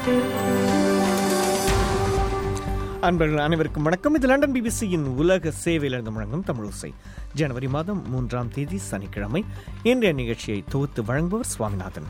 அன்பர்கள் அனைவருக்கும் வணக்கம் இது லண்டன் பிபிசியின் உலக சேவையிலிருந்து முழங்கும் தமிழோசை ஜனவரி மாதம் மூன்றாம் தேதி சனிக்கிழமை இன்றைய நிகழ்ச்சியை தொகுத்து வழங்குபவர் சுவாமிநாதன்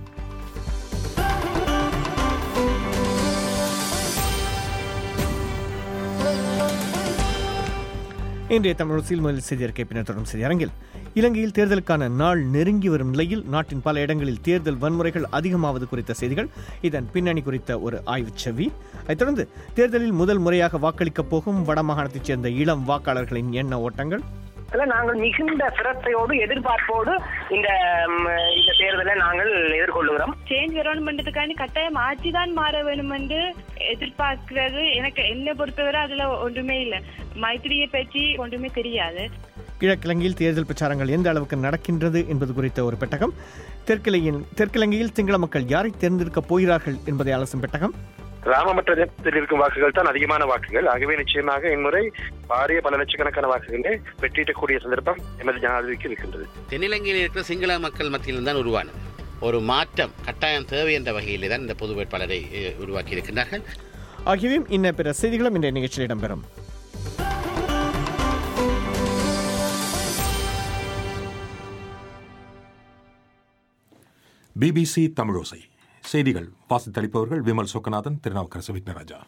இன்றைய தமிழோசையில் முதல் செய்தியறிக்கை பின்னர் தொடரும் செய்தியரங்கில் இலங்கையில் தேர்தலுக்கான நாள் நெருங்கி வரும் நிலையில் நாட்டின் பல இடங்களில் தேர்தல் வன்முறைகள் அதிகமாவது குறித்த செய்திகள் இதன் பின்னணி குறித்த ஒரு ஆய்வுச் செவி அதைத் தொடர்ந்து தேர்தலில் முதல் முறையாக வாக்களிக்கப் போகும் வடமாகாணத்தைச் சேர்ந்த இளம் வாக்காளர்களின் எண்ண ஓட்டங்கள் அதில் நாங்கள் மிகுந்த சிரத்தையோடு எதிர்பார்ப்போடு இந்த ம், இந்த தேர்தலை நாங்கள் எதிர்கொள்ளுகிறோம் சேஞ்ச் வரணுமென்றதுக்காண்டி கட்டாயம் ஆட்சி தான் மாற வேணும் என்று எதிர்பார்க்கிறது எனக்கு என்னை பொறுத்தவரை அதுல ஒன்றுமே இல்லை மைத்திரியை பற்றி ஒன்றுமே தெரியாது கிழக்கிழங்கையில் தேர்தல் பிரச்சாரங்கள் எந்த அளவுக்கு நடக்கின்றது என்பது குறித்த ஒரு பெட்டகம் தெற்கிலையின் தெற்கிழங்கையில் சிங்கள மக்கள் யாரை தேர்ந்தெடுக்கப் போகிறார்கள் என்பதை அலசும் பெட்டகம் ராமமற்றத்தில் இருக்கும் வாக்குகள் தான் அதிகமான வாக்குகள் ஆகவே நிச்சயமாக இம்முறை பாரிய பல லட்சக்கணக்கான வாக்குகளை வெற்றியிடக்கூடிய சந்தர்ப்பம் எமது ஜனாதிபதிக்கு இருக்கின்றது தென்னிலங்கையில் இருக்கிற சிங்கள மக்கள் மத்தியில் தான் உருவானது ஒரு மாற்றம் கட்டாயம் தேவை என்ற வகையிலே தான் இந்த பொது வேட்பாளரை அஹ், உருவாக்கி இருக்கின்றார்கள் ஆகியவையும் இன்ன பிற செய்திகளும் இன்றைய நிகழ்ச்சியில் இடம்பெறும் பிபிசி தமிழோசை செய்திகள் வாசித்தளிப்பவர்கள் விமல் சொக்கநாதன் திருநாவுக்கரசு விக்னராஜா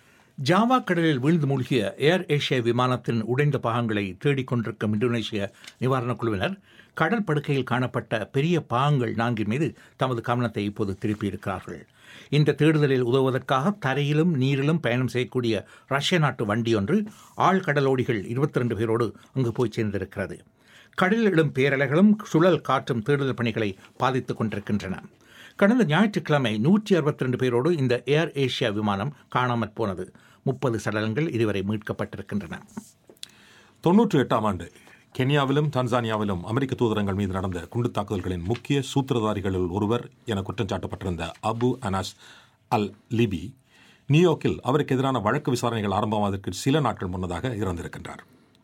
ஜாவா கடலில் வீழ்ந்து மூழ்கிய ஏர் ஏஷியா விமானத்தின் உடைந்த பாகங்களை தேடிக் கொண்டிருக்கும் இந்தோனேஷிய நிவாரணக் குழுவினர் கடல் படுக்கையில் காணப்பட்ட பெரிய பாகங்கள் நான்கின் மீது தமது கவனத்தை இப்போது திருப்பியிருக்கிறார்கள் இந்த தேடுதலில் உதவுவதற்காக தரையிலும் நீரிலும் பயணம் செய்யக்கூடிய ரஷ்ய நாட்டு வண்டி ஒன்று ஆழ்கடலோடிகள் இருபத்தி ரெண்டு பேரோடு அங்கு போய் சேர்ந்திருக்கிறது கடலில் எழும் பேரலைகளும் சுழல் காற்றும் தேடுதல் பணிகளை பாதித்துக் கொண்டிருக்கின்றன கடந்த ஞாயிற்றுக்கிழமை நூற்றி அறுபத்தி ரெண்டு பேரோடு இந்த ஏர் ஏஷியா விமானம் காணாமற் போனது முப்பது சடலங்கள் இதுவரை மீட்கப்பட்டிருக்கின்றன தொன்னூற்றி எட்டாம் ஆண்டு கென்யாவிலும் தான்சானியாவிலும் அமெரிக்க தூதரங்கள் மீது நடந்த குண்டுத் தாக்குதல்களின் முக்கிய சூத்திரதாரிகளில் ஒருவர் என குற்றம் சாட்டப்பட்டிருந்த அபு அனாஸ் அல் லிபி நியூயார்க்கில் அவருக்கு எதிரான வழக்கு விசாரணைகள் ஆரம்பமாவதற்கு சில நாட்கள் முன்னதாக இறந்திருக்கின்றார்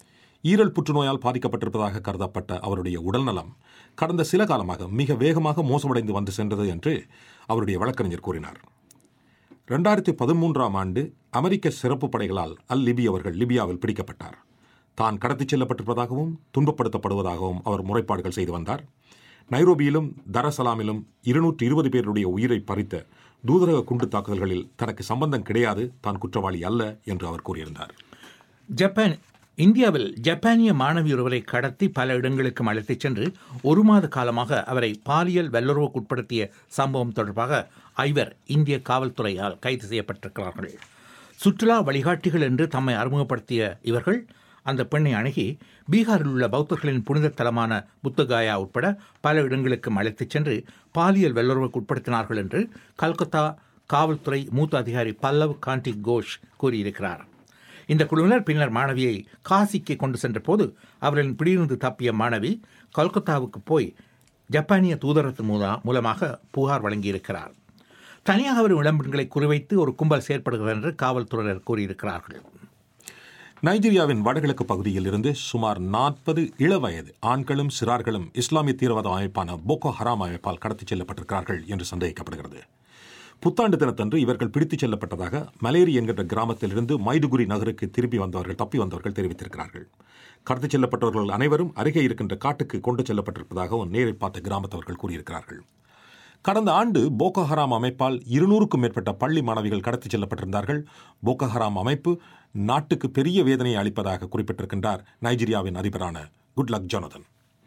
ஈரல் புற்றுநோயால் பாதிக்கப்பட்டிருப்பதாக கருதப்பட்ட அவருடைய உடல்நலம் கடந்த சில காலமாக மிக வேகமாக மோசமடைந்து வந்து சென்றது என்று அவருடைய வழக்கறிஞர் கூறினார் ரெண்டாயிரத்தி பதிமூன்றாம் ஆண்டு அமெரிக்க சிறப்பு படைகளால் அல் லிபி அவர்கள் லிபியாவில் பிடிக்கப்பட்டார் தான் கடத்திச் செல்லப்பட்டிருப்பதாகவும் துன்பப்படுத்தப்படுவதாகவும் அவர் முறைப்பாடுகள் செய்து வந்தார் நைரோபியிலும் தரசலாமிலும் இருநூற்றி இருபது பேருடைய உயிரை பறித்த தூதரக குண்டு தாக்குதல்களில் தனக்கு சம்பந்தம் கிடையாது தான் குற்றவாளி அல்ல என்று அவர் கூறியிருந்தார் ஜப்பான் இந்தியாவில் ஜப்பானிய மாணவி ஒருவரை கடத்தி பல இடங்களுக்கும் அழைத்துச் சென்று ஒரு மாத காலமாக அவரை பாலியல் வல்லுறவுக்குட்படுத்திய சம்பவம் தொடர்பாக ஐவர் இந்திய காவல்துறையால் கைது செய்யப்பட்டிருக்கிறார்கள் சுற்றுலா வழிகாட்டிகள் என்று தம்மை அறிமுகப்படுத்திய இவர்கள் அந்த பெண்ணை அணுகி பீகாரில் உள்ள பௌத்தர்களின் புனித தலமான புத்தகாயா உட்பட பல இடங்களுக்கும் அழைத்துச் சென்று பாலியல் வல்லுறவுக்கு உட்படுத்தினார்கள் என்று கல்கத்தா காவல்துறை மூத்த அதிகாரி பல்லவ் காந்தி கோஷ் கூறியிருக்கிறார் இந்த குழுவினர் பின்னர் மாணவியை காசிக்கு கொண்டு சென்ற போது அவர்களின் பிடியிருந்து தப்பிய மாணவி கொல்கத்தாவுக்கு போய் ஜப்பானிய தூதரத்தின் மூலா மூலமாக புகார் வழங்கியிருக்கிறார் தனியாக வரும் இளம்பெண்களை குறிவைத்து ஒரு கும்பல் செயற்படுகிறது என்று காவல்துறையினர் கூறியிருக்கிறார்கள் நைஜீரியாவின் வடகிழக்கு பகுதியில் இருந்து சுமார் நாற்பது இளவயது ஆண்களும் சிறார்களும் இஸ்லாமிய தீவிரவாத அமைப்பான போகோ ஹராம் அமைப்பால் கடத்திச் செல்லப்பட்டிருக்கிறார்கள் என்று சந்தேகிக்கப்படுகிறது புத்தாண்டு தினத்தன்று இவர்கள் பிடித்துச் செல்லப்பட்டதாக மலேரி என்கின்ற கிராமத்திலிருந்து மைதுகுரி நகருக்கு திரும்பி வந்தவர்கள் தப்பி வந்தவர்கள் தெரிவித்திருக்கிறார்கள் கடத்திச் செல்லப்பட்டவர்கள் அனைவரும் அருகே இருக்கின்ற காட்டுக்கு கொண்டு செல்லப்பட்டிருப்பதாகவும் நேரில் பார்த்த கிராமத்தவர்கள் கூறியிருக்கிறார்கள் கடந்த ஆண்டு போகோ ஹராம் அமைப்பால் இருநூறுக்கும் மேற்பட்ட பள்ளி மாணவிகள் கடத்திச் செல்லப்பட்டிருந்தார்கள் போகோ ஹராம் அமைப்பு நாட்டுக்கு பெரிய வேதனையை அளிப்பதாக குறிப்பிட்டிருக்கின்றார் நைஜீரியாவின் அதிபரான குட்லக் ஜோனதன்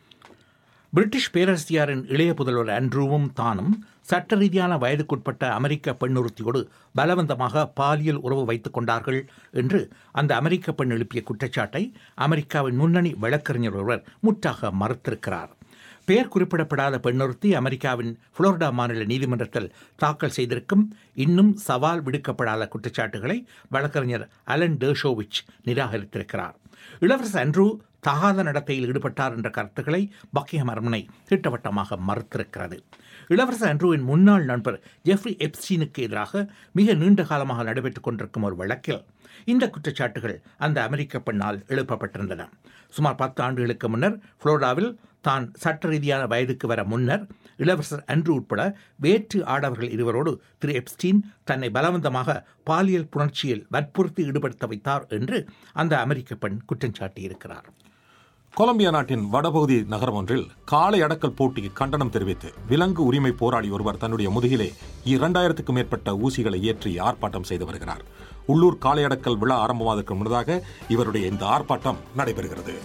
பிரிட்டிஷ் பேரரசியாரின் இளைய புதல்வர் அண்ட்ரூவும் தானும் சட்ட ரீதியான வயதுக்குட்பட்ட அமெரிக்க பெண்ணொருத்தியோடு பலவந்தமாக பாலியல் உறவு வைத்துக் கொண்டார்கள் என்று அந்த அமெரிக்க பெண் எழுப்பிய குற்றச்சாட்டை அமெரிக்காவின் முன்னணி வழக்கறிஞர் ஒருவர் முற்றாக மறுத்திருக்கிறார் பெயர் குறிப்பிடப்படாத பெண்ணொருத்தி அமெரிக்காவின் புளோரிடா மாநில நீதிமன்றத்தில் தாக்கல் செய்திருக்கும் இன்னும் சவால் விடுக்கப்படாத குற்றச்சாட்டுகளை வழக்கறிஞர் அலன் டேஷோவிச் நிராகரித்திருக்கிறார் இளவரசர் அன்ட்ரூ தகாத நடத்தையில் ஈடுபட்டார் என்ற கருத்துக்களை பக்கியம் அரண்மனை திட்டவட்டமாக மறுத்திருக்கிறது இளவரசர் அன்ட்ரூவின் முன்னாள் நண்பர் ஜெஃப்ரி எப்ஸ்டீனுக்கு எதிராக மிக நீண்ட காலமாக நடைபெற்றுக் கொண்டிருக்கும் ஒரு வழக்கில் இந்த குற்றச்சாட்டுகள் அந்த அமெரிக்க பெண்ணால் எழுப்பப்பட்டிருந்தன சுமார் பத்து ஆண்டுகளுக்கு முன்னர் புளோரிடாவில் தான் சட்ட ரீதியான வயதுக்கு வர முன்னர் இளவரசர் அன்ட்ரூ உட்பட வேற்று ஆடவர்கள் இருவரோடு திரு எப்ஸ்டீன் தன்னை பலவந்தமாக பாலியல் புணர்ச்சியில் வற்புறுத்தி ஈடுபடுத்த வைத்தார் என்று அந்த அமெரிக்க பெண் குற்றம் சாட்டியிருக்கிறார் கொலம்பியா நாட்டின் வடபகுதி நகரம் ஒன்றில் காளை அடக்கல் போட்டிக்கு கண்டனம் தெரிவித்து விலங்கு உரிமை போராளி ஒருவர் தன்னுடைய முதுகிலே இரண்டாயிரத்துக்கும் மேற்பட்ட ஊசிகளை ஏற்றி ஆர்ப்பாட்டம் செய்து வருகிறார் உள்ளூர் காளை அடக்கல் விழா ஆரம்பமாவதற்கு முன்னதாக இவருடைய இந்த ஆர்ப்பாட்டம் நடைபெறுகிறது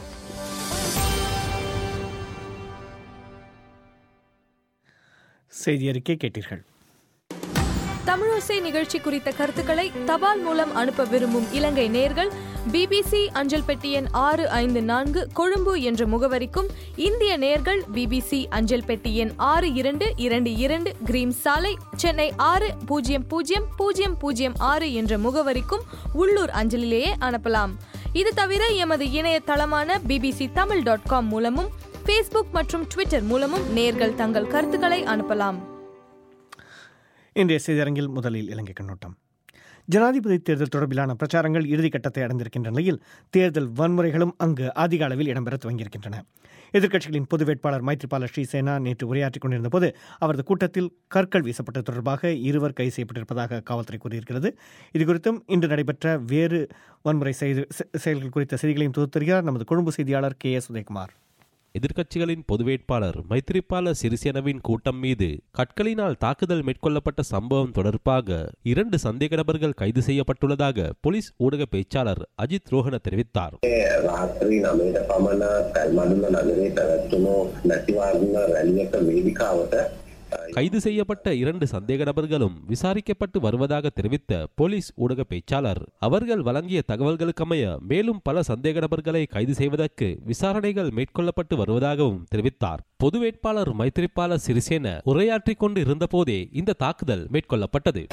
செய்தி அறிக்கை கேட்டீர்கள் தமிழோசை நிகழ்ச்சி குறித்த கருத்துக்களை தபால் மூலம் அனுப்ப விரும்பும் இலங்கை நேர்கள் பிபிசி அஞ்சல் பெட்டி எண் ஆறு ஐந்து நான்கு கொழும்பு என்ற முகவரிக்கும் இந்திய நேர்கள் பிபிசி அஞ்சல் பெட்டி எண் ஆறு இரண்டு இரண்டு இரண்டு கிரீம் சாலை சென்னை ஆறு பூஜ்ஜியம் பூஜ்ஜியம் பூஜ்ஜியம் பூஜ்ஜியம் ஆறு என்ற முகவரிக்கும் உள்ளூர் அஞ்சலிலேயே அனுப்பலாம் இது தவிர எமது இணையதளமான பிபிசி தமிழ் டாட் காம் மூலமும் ஃபேஸ்புக் மற்றும் ட்விட்டர் மூலமும் நேர்கள் தங்கள் கருத்துக்களை அனுப்பலாம் இன்றைய செய்தியரங்கில் முதலில் இலங்கை கண்ணோட்டம் ஜனாதிபதி தேர்தல் தொடர்பிலான பிரச்சாரங்கள் இறுதிக்கட்டத்தை அடைந்திருக்கின்ற நிலையில் தேர்தல் வன்முறைகளும் அங்கு அதிக அளவில் இடம்பெற துவங்கியிருக்கின்றன எதிர்க்கட்சிகளின் பொது வேட்பாளர் மைத்ரிபால ஸ்ரீசேனா நேற்று உரையாற்றிக் கொண்டிருந்த போது அவரது கூட்டத்தில் கற்கள் வீசப்பட்டது தொடர்பாக இருவர் கைது செய்யப்பட்டிருப்பதாக காவல்துறை கூறியிருக்கிறது இதுகுறித்தும் இன்று நடைபெற்ற வேறு வன்முறை செய்து செ- செயல்கள் குறித்த செய்திகளையும் தொகுத்தருகிறார் நமது கொழும்பு செய்தியாளர் கே எஸ் உதயகுமார் எதிர்க்கட்சிகளின் பொது வேட்பாளர் மைத்திரிபால சிறிசேனவின் கூட்டம் மீது கற்களினால் தாக்குதல் மேற்கொள்ளப்பட்ட சம்பவம் தொடர்பாக இரண்டு சந்தேக நபர்கள் கைது செய்யப்பட்டுள்ளதாக போலீஸ் ஊடக பேச்சாளர் அஜித் ரோஹன தெரிவித்தார் රාත්‍රී නමයට පමණ කල්මඩුල නගරේ පැවැත්වුණු නැතිවාරණ රැලියක වේදිකාවට கைது செய்யப்பட்ட இரண்டு சந்தேக நபர்களும் விசாரிக்கப்பட்டு வருவதாக தெரிவித்த போலீஸ் ஊடக பேச்சாளர் அவர்கள் வழங்கிய தகவல்களுக்கமைய மேலும் பல சந்தேக நபர்களை கைது செய்வதற்கு விசாரணைகள் மேற்கொள்ளப்பட்டு வருவதாகவும் தெரிவித்தார் பொது வேட்பாளர் மைத்திரிபால சிறிசேன உரையாற்றிக் கொண்டு இருந்தபோதே இந்த தாக்குதல் மேற்கொள்ளப்பட்டது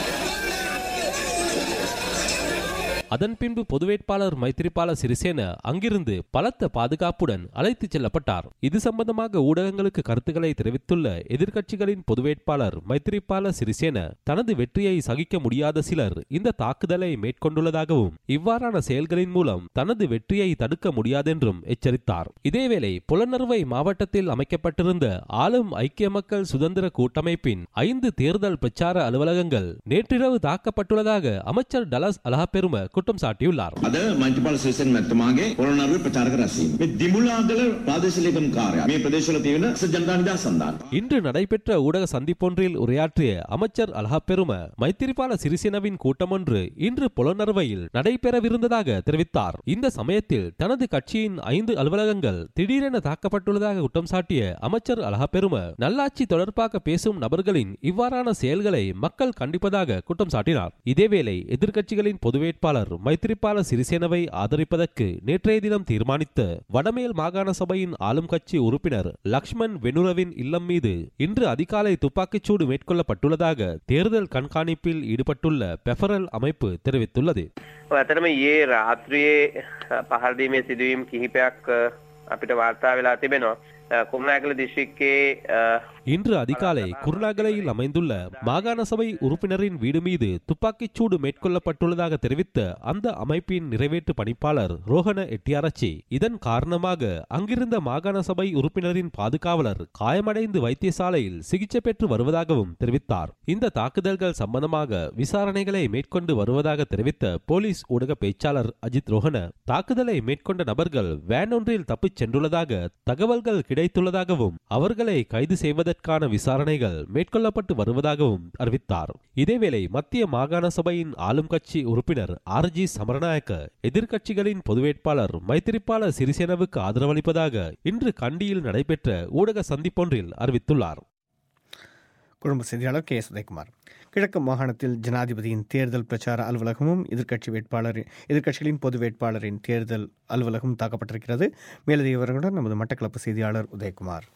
அதன் பின்பு பொது வேட்பாளர் மைத்திரிபால சிறிசேன அங்கிருந்து பலத்த பாதுகாப்புடன் அழைத்துச் செல்லப்பட்டார் இது சம்பந்தமாக ஊடகங்களுக்கு கருத்துக்களை தெரிவித்துள்ள எதிர்க்கட்சிகளின் பொது வேட்பாளர் மைத்திரிபால சிறிசேன தனது வெற்றியை சகிக்க முடியாத சிலர் இந்த தாக்குதலை மேற்கொண்டுள்ளதாகவும் இவ்வாறான செயல்களின் மூலம் தனது வெற்றியை தடுக்க முடியாதென்றும் எச்சரித்தார் இதேவேளை புலனறுவை மாவட்டத்தில் அமைக்கப்பட்டிருந்த ஆளும் ஐக்கிய மக்கள் சுதந்திர கூட்டமைப்பின் ஐந்து தேர்தல் பிரச்சார அலுவலகங்கள் நேற்றிரவு தாக்கப்பட்டுள்ளதாக அமைச்சர் டலஸ் அலஹபெரும குற்றம் சாட்டியுள்ளார் අද මෛත්‍රපාල සිරිසෙන් මැතිතුමාගේ කොරෝනාවේ ප්‍රචාරක රැස්වීම. මේ දිමුලාගල ප්‍රාදේශීය ලේකම් කාර්යාලය මේ ප්‍රදේශවල තියෙන ජනතා නිදහස් සන්ධාන. இன்று நடைபெற்ற ஊடக சந்திப்பொன்றில் உரையாற்றிய அமைச்சர் அல்ஹாபெரும மைத்திரிபால சிறிசேனவின் கூட்டமொன்று இன்று புலனறுவையில் நடைபெறவிருந்ததாக தெரிவித்தார் இந்த சமயத்தில் தனது கட்சியின் ஐந்து அலுவலகங்கள் திடீரென தாக்கப்பட்டுள்ளதாக குற்றம் சாட்டிய அமைச்சர் அல்ஹாபெரும நல்லாட்சி தொடர்பாக பேசும் நபர்களின் இவ்வாறான செயல்களை மக்கள் கண்டிப்பதாக குற்றம் சாட்டினார் இதேவேளை எதிர்க்கட்சிகளின் பொது வேட்பாளர் மைத்திரிபால சிறிசேனவை ஆதரிப்பதற்கு நேற்றைய தினம் தீர்மானித்த வடமேல் மாகாண சபையின் ஆளும் கட்சி உறுப்பினர் லக்ஷ்மண் வெனுரவின் இல்லம் மீது இன்று அதிகாலை துப்பாக்கிச்சூடு மேற்கொள்ளப்பட்டுள்ளதாக தேர்தல் கண்காணிப்பில் ஈடுபட்டுள்ள பெஃபரல் அமைப்பு தெரிவித்துள்ளது ඇතරම ඒ රාත්‍රයේ පහල්දීමේ සිදුවීම් කිහිපයක් අ, අපිට වාර්තා වෙලා තිබෙනවා. කුමනාකල දිශික්කේ இன்று அதிகாலை குருநாகலையில் அமைந்துள்ள மாகாண சபை உறுப்பினரின் வீடு மீது துப்பாக்கிச்சூடு மேற்கொள்ளப்பட்டுள்ளதாக தெரிவித்த அந்த அமைப்பின் நிறைவேற்று பணிப்பாளர் ரோஹன எட்டியாரச்சி இதன் காரணமாக அங்கிருந்த மாகாண சபை உறுப்பினரின் பாதுகாவலர் காயமடைந்து வைத்தியசாலையில் சிகிச்சை பெற்று வருவதாகவும் தெரிவித்தார் இந்த தாக்குதல்கள் சம்பந்தமாக விசாரணைகளை மேற்கொண்டு வருவதாக தெரிவித்த போலீஸ் ஊடக பேச்சாளர் அஜித் ரோஹன தாக்குதலை மேற்கொண்ட நபர்கள் வேன் ஒன்றில் தப்பிச் சென்றுள்ளதாக தகவல்கள் கிடைத்துள்ளதாகவும் அவர்களை கைது செய்வதற்கான விசாரணைகள் மேற்கொள்ளப்பட்டு வருவதாகவும் அறிவித்தார் இதேவேளை மத்திய மாகாண சபையின் ஆளும் கட்சி உறுப்பினர் ஆர் ஜி சமரநாயக்க எதிர்க்கட்சிகளின் பொது வேட்பாளர் மைத்திரிபால சிறிசேனவுக்கு ஆதரவளிப்பதாக இன்று கண்டியில் நடைபெற்ற ஊடக சந்திப்பொன்றில் அறிவித்துள்ளார் குடும்ப செய்தியாளர் கே எஸ் உதயகுமார் கிழக்கு மாகாணத்தில் ஜனாதிபதியின் தேர்தல் பிரச்சார அலுவலகமும் எதிர்க்கட்சி வேட்பாளர் எதிர்க்கட்சிகளின் பொது வேட்பாளரின் தேர்தல் அலுவலகம் தாக்கப்பட்டிருக்கிறது மேலதிக விவரங்களுடன் நமது மட்டக்களப்பு செய்தியாளர் உதயகுமார்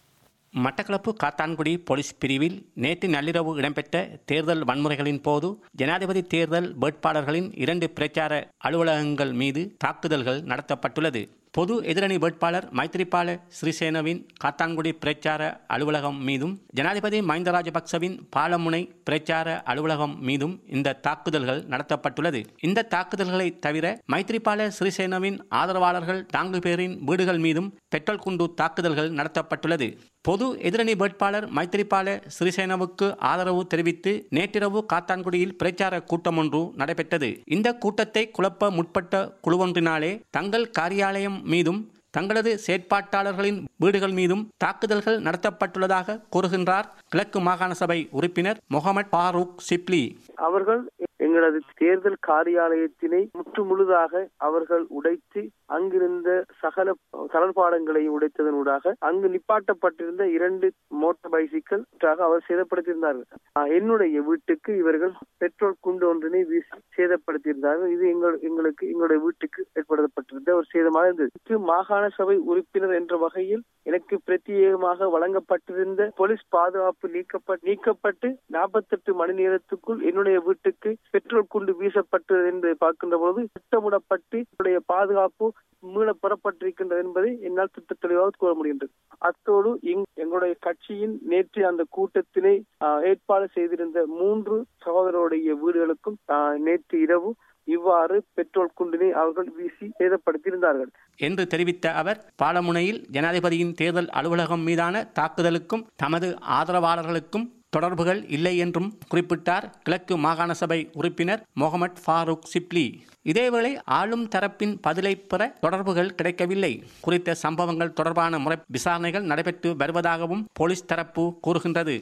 மட்டக்களப்பு காத்தான்குடி போலீஸ் பிரிவில் நேற்று நள்ளிரவு இடம்பெற்ற தேர்தல் வன்முறைகளின் போது ஜனாதிபதி தேர்தல் வேட்பாளர்களின் இரண்டு பிரச்சார அலுவலகங்கள் மீது தாக்குதல்கள் நடத்தப்பட்டுள்ளது பொது எதிரணி வேட்பாளர் மைத்ரிபால சிறிசேனவின் காத்தான்குடி பிரச்சார அலுவலகம் மீதும் ஜனாதிபதி மஹிந்த ராஜபக்சவின் பாலமுனை பிரச்சார அலுவலகம் மீதும் இந்த தாக்குதல்கள் நடத்தப்பட்டுள்ளது இந்த தாக்குதல்களை தவிர மைத்ரிபால சிறிசேனவின் ஆதரவாளர்கள் நான்கு பேரின் வீடுகள் மீதும் பெட்ரோல் குண்டு தாக்குதல்கள் நடத்தப்பட்டுள்ளது பொது எதிரணி வேட்பாளர் மைத்திரிபால சிறிசேனவுக்கு ஆதரவு தெரிவித்து நேற்றிரவு காத்தான்குடியில் பிரச்சார கூட்டம் ஒன்று நடைபெற்றது இந்த கூட்டத்தை குழப்ப முற்பட்ட குழுவொன்றினாலே தங்கள் காரியாலயம் மீதும் தங்களது செயற்பாட்டாளர்களின் வீடுகள் மீதும் தாக்குதல்கள் நடத்தப்பட்டுள்ளதாக கூறுகின்றார் கிழக்கு மாகாண சபை உறுப்பினர் முகமது பாரூக் சிப்லி அவர்கள் எங்களது தேர்தல் காரியாலயத்தினை முற்று முழுதாக அவர்கள் உடைத்து அங்கிருந்த சகல தளர்பாடங்களை உடைத்ததனூடாக அங்கு நிப்பாட்டப்பட்டிருந்த இரண்டு மோட்டார் பைசிக்கல் அவர் சேதப்படுத்தியிருந்தார்கள் ஆஹ் என்னுடைய வீட்டுக்கு இவர்கள் பெட்ரோல் குண்டு ஒன்றினை வீசி சேதப்படுத்தியிருந்தார்கள் இது எங்கள் எங்களுக்கு எங்களுடைய வீட்டுக்கு ஏற்படுத்தப்பட்டிருந்த ஒரு சேதமாக இருந்தது மாகாண சபை உறுப்பினர் என்ற வகையில் எனக்கு பிரத்யேகமாக வழங்கப்பட்டிருந்த போலீஸ் பாதுகாப்பு நீக்கப்பட்டு நீக்கப்பட்டு நாற்பத்தெட்டு மணி நேரத்துக்குள் என்னுடைய வீட்டுக்கு பெட்ரோல் குண்டு வீசப்பட்டது என்று பார்க்கின்ற பொழுது திட்டமிடப்பட்டு என்னுடைய பாதுகாப்பு மீள பெறப்பட்டிருக்கின்றது என்பதை என்னால் திட்ட தெளிவாக கூற முடிகின்றது அத்தோடு எங்களுடைய கட்சியின் நேற்று அந்த கூட்டத்தினை ஏற்பாடு செய்திருந்த மூன்று சகோதரருடைய வீடுகளுக்கும் நேற்று இரவு இவ்வாறு பெட்ரோல் குண்டினை அவர்கள் வீசி சேதப்படுத்தியிருந்தார்கள் என்று தெரிவித்த அவர் பாலமுனையில் ஜனாதிபதியின் தேர்தல் அலுவலகம் மீதான தாக்குதலுக்கும் தமது ஆதரவாளர்களுக்கும் தொடர்புகள் இல்லை என்றும் குறிப்பிட்டார் கிழக்கு மாகாண சபை உறுப்பினர் முகமது ஃபாரூக் சிப்லி இதேவேளை ஆளும் தரப்பின் பதிலை பெற தொடர்புகள் கிடைக்கவில்லை குறித்த சம்பவங்கள் தொடர்பான முறை விசாரணைகள் நடைபெற்று வருவதாகவும் போலீஸ் தரப்பு கூறுகின்றது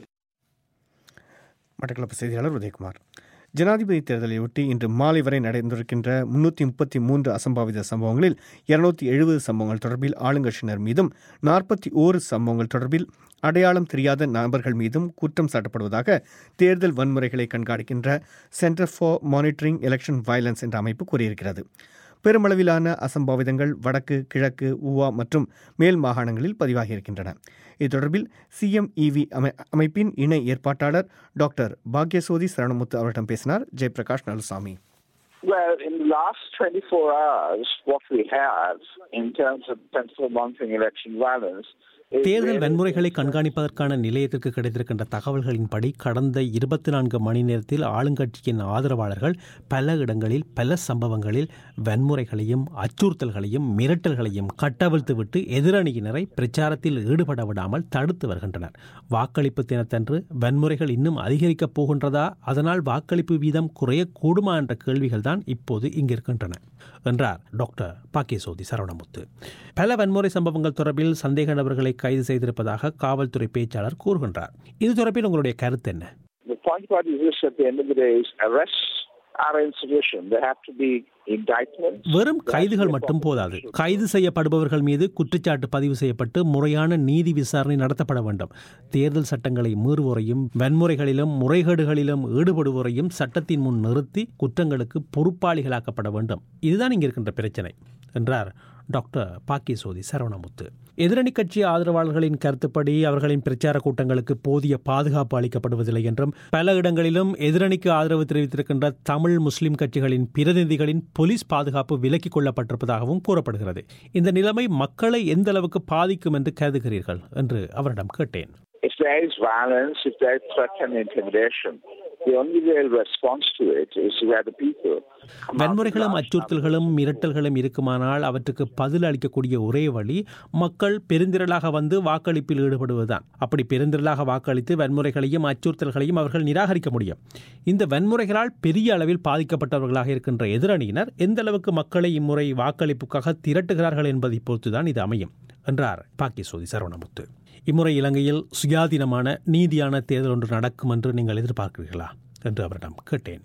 மட்டக்களப்பு செய்தியாளர் உதயகுமார் ஜனாதிபதி தேர்தலையொட்டி இன்று மாலை வரை நடந்திருக்கின்ற முன்னூற்றி முப்பத்தி மூன்று அசம்பாவித சம்பவங்களில் இருநூத்தி எழுபது சம்பவங்கள் தொடர்பில் ஆளுங்கட்சியினர் மீதும் நாற்பத்தி ஓரு சம்பவங்கள் தொடர்பில் அடையாளம் தெரியாத நபர்கள் மீதும் குற்றம் சாட்டப்படுவதாக தேர்தல் வன்முறைகளை கண்காணிக்கின்ற centre for monitoring election violence என்ற அமைப்பு கூறியிருக்கிறது பெருமளவிலான அசம்பாவிதங்கள் வடக்கு கிழக்கு ஊவா மற்றும் மேல் மாகாணங்களில் பதிவாகியிருக்கின்றன இது தொடர்பில் சிஎம்இவி அமை அமைப்பின் இணை ஏற்பாட்டாளர் டாக்டர் பாக்யசோதி சரணமுத்து அவரிடம் பேசினார் Jayaprakash நலுசாமி Well, in the last 24 hours, what we have in terms of Center for Monitoring Election Violence தேர்தல் வன்முறைகளை கண்காணிப்பதற்கான நிலையத்திற்கு கிடைத்திருக்கின்ற தகவல்களின்படி கடந்த இருபத்தி நான்கு மணி நேரத்தில் ஆளுங்கட்சியின் ஆதரவாளர்கள் பல இடங்களில் பல சம்பவங்களில் வன்முறைகளையும் அச்சுறுத்தல்களையும் மிரட்டல்களையும் கட்டவிழ்த்துவிட்டு எதிரணியினரை பிரச்சாரத்தில் ஈடுபட விடாமல் தடுத்து வருகின்றனர் வாக்களிப்பு தினத்தன்று வன்முறைகள் இன்னும் அதிகரிக்கப் போகின்றதா அதனால் வாக்களிப்பு வீதம் குறையக்கூடுமா என்ற கேள்விகள் தான் இப்போது இங்கிருக்கின்றன என்றார் டாக்டர் பாக்கியசோதி சரவணமுத்து பல வன்முறை சம்பவங்கள் தொடர்பில் சந்தேக நபர்களை கைது செய்திருப்பதாக காவல்துறை பேச்சாளர் கூறுகின்றார் இது தொடர்பில் உங்களுடைய கருத்து என்ன The point about is this at the end of the day is arrests are insufficient. There have to be indictments. வெறும் கைதுகள் மட்டும் போதாது கைது செய்யப்படுபவர்கள் மீது குற்றச்சாட்டு பதிவு செய்யப்பட்டு முறையான நீதி விசாரணை நடத்தப்பட வேண்டும் தேர்தல் சட்டங்களை மீறுவோரையும் வன்முறைகளிலும் முறைகேடுகளிலும் ஈடுபடுவோரையும் சட்டத்தின் முன் நிறுத்தி குற்றங்களுக்கு பொறுப்பாளிகளாக்கப்பட வேண்டும் இதுதான் இங்கே இருக்கின்ற பிரச்சனை என்றார் டாக்டர் பாக்கியசோதி சரவணமுத்து எதிரணி கட்சி ஆதரவாளர்களின் கருத்துப்படி அவர்களின் பிரச்சார கூட்டங்களுக்கு போதிய பாதுகாப்பு அளிக்கப்படுவதில்லை என்றும் பல இடங்களிலும் எதிரணிக்கு ஆதரவு தெரிவித்திருக்கின்ற தமிழ் முஸ்லிம் கட்சிகளின் பிரதிநிதிகளின் போலீஸ் பாதுகாப்பு விலக்கிக் கொள்ளப்பட்டிருப்பதாகவும் கூறப்படுகிறது இந்த நிலைமை மக்களை எந்த அளவுக்கு பாதிக்கும் என்று கருதுகிறீர்கள் என்று அவரிடம் கேட்டேன் If there is violence, if there is threat and intimidation, the only real response to it is where the people வன்முறைகளும் அச்சுறுத்தல்களும் மிரட்டல்களும் இருக்குமானால் அவற்றுக்கு பதில் அளிக்கக்கூடிய ஒரே வழி மக்கள் பெருந்திரளாக வந்து வாக்களிப்பில் ஈடுபடுவதுதான் அப்படி பெருந்திரளாக வாக்களித்து வன்முறைகளையும் அச்சுறுத்தல்களையும் அவர்கள் நிராகரிக்க முடியும் இந்த வன்முறைகளால் பெரிய அளவில் பாதிக்கப்பட்டவர்களாக இருக்கின்ற எதிரணியினர் எந்த அளவுக்கு மக்களை இம்முறை வாக்களிப்புக்காக திரட்டுகிறார்கள் என்பதை பொறுத்துதான் இது அமையும் என்றார் பாக்கியசோதி சரவணமுத்து இம்முறை இலங்கையில் சுயாதீனமான நீதியான தேர்தல் ஒன்று நடக்கும் என்று நீங்கள் எதிர்பார்க்கிறீர்களா என்று அவரிடம் கேட்டேன்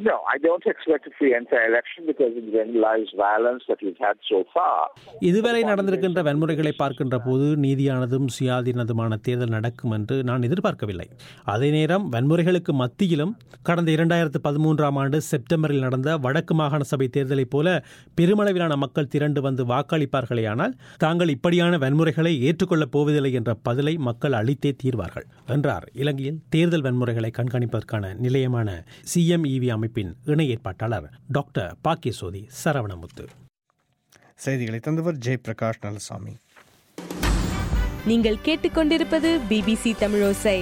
No, I don't expect a free and fair election because of the generalized violence that we've had so far. இதுவரை நடந்திருக்கின்ற வன்முறைகளை பார்க்கின்ற போது நீதியானதும் சுயாதீனதுமான தேர்தல் நடக்கும் என்று நான் எதிர்பார்க்கவில்லை அதே நேரம் வன்முறைகளுக்கு மத்தியிலும் கடந்த இரண்டாயிரத்து பதிமூன்றாம் ஆண்டு செப்டம்பரில் நடந்த வடக்கு மாகாண சபை தேர்தலைப் போல பெருமளவிலான மக்கள் திரண்டு வந்து வாக்களிப்பார்களேயானால் தாங்கள் இப்படியான வன்முறைகளை ஏற்றுக்கொள்ளப் போவதில்லை என்ற பதிலை மக்கள் அளித்தே தீர்வார்கள் என்றார் இலங்கையில் தேர்தல் வன்முறைகளை கண்காணிப்பதற்கான நிலையமான சிஎம்இவி அமைப்பின் இணை ஏற்பாட்டாளர் டாக்டர் பாக்கியசோதி சரவணமுத்து செய்திகளை தந்தவர் ஜெயபிரகாஷ் நலசாமி நீங்கள் கேட்டுக்கொண்டிருப்பது பிபிசி தமிழோசை